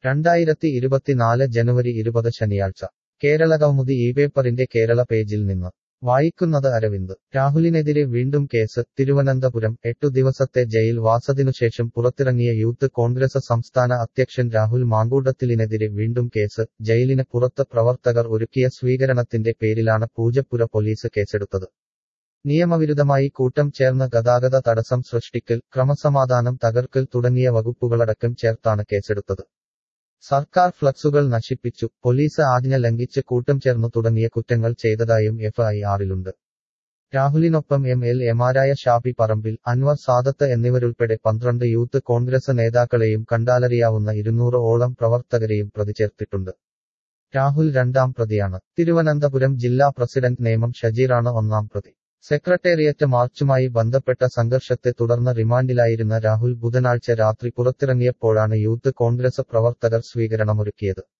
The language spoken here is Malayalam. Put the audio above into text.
രണ്ടായിരത്തി ഇരുപത്തിനാല് ജനുവരി ഇരുപത് ശനിയാഴ്ച കേരളകൗമുദി ഈ പേപ്പറിന്റെ കേരള പേജിൽ നിന്ന് വായിക്കുന്നത് അരവിന്ദ് രാഹുലിനെതിരെ വീണ്ടും കേസ് തിരുവനന്തപുരം എട്ടു ദിവസത്തെ ജയിൽ വാസത്തിനുശേഷം പുറത്തിറങ്ങിയ യൂത്ത് കോൺഗ്രസ് സംസ്ഥാന അധ്യക്ഷൻ രാഹുൽ മാങ്കൂട്ടത്തിലിനെതിരെ വീണ്ടും കേസ് ജയിലിന് പുറത്ത് പ്രവർത്തകർ ഒരുക്കിയ സ്വീകരണത്തിന്റെ പേരിലാണ് പൂജപ്പുര പോലീസ് കേസെടുത്തത് നിയമവിരുദ്ധമായി കൂട്ടം ചേർന്ന് ഗതാഗത തടസ്സം സൃഷ്ടിക്കൽ ക്രമസമാധാനം തകർക്കൽ തുടങ്ങിയ വകുപ്പുകളടക്കം ചേർത്താണ് കേസെടുത്തത് സർക്കാർ ഫ്ലക്സുകൾ നശിപ്പിച്ചു പോലീസ് ആജ്ഞ ലംഘിച്ച് കൂട്ടം ചേർന്നു തുടങ്ങിയ കുറ്റങ്ങൾ ചെയ്തതായും എഫ്ഐആറിലുണ്ട് രാഹുലിനൊപ്പം എം എൽ എമാരായ ഷാഫി പറമ്പിൽ അൻവർ സാദത്ത് എന്നിവരുൾപ്പെടെ പന്ത്രണ്ട് യൂത്ത് കോൺഗ്രസ് നേതാക്കളെയും കണ്ടാലറിയാവുന്ന ഇരുന്നൂറ് ഓളം പ്രവർത്തകരെയും പ്രതി ചേർത്തിട്ടുണ്ട് രാഹുൽ രണ്ടാം പ്രതിയാണ് തിരുവനന്തപുരം ജില്ലാ പ്രസിഡന്റ് നേമം ഷജീറാണ് ഒന്നാം പ്രതി സെക്രട്ടേറിയറ്റ് മാർച്ചുമായി ബന്ധപ്പെട്ട സംഘർഷത്തെ തുടർന്ന് റിമാൻഡിലായിരുന്ന രാഹുൽ ബുധനാഴ്ച രാത്രി പുറത്തിറങ്ങിയപ്പോഴാണ് യൂത്ത് കോൺഗ്രസ് പ്രവർത്തകർ സ്വീകരണമൊരുക്കിയത്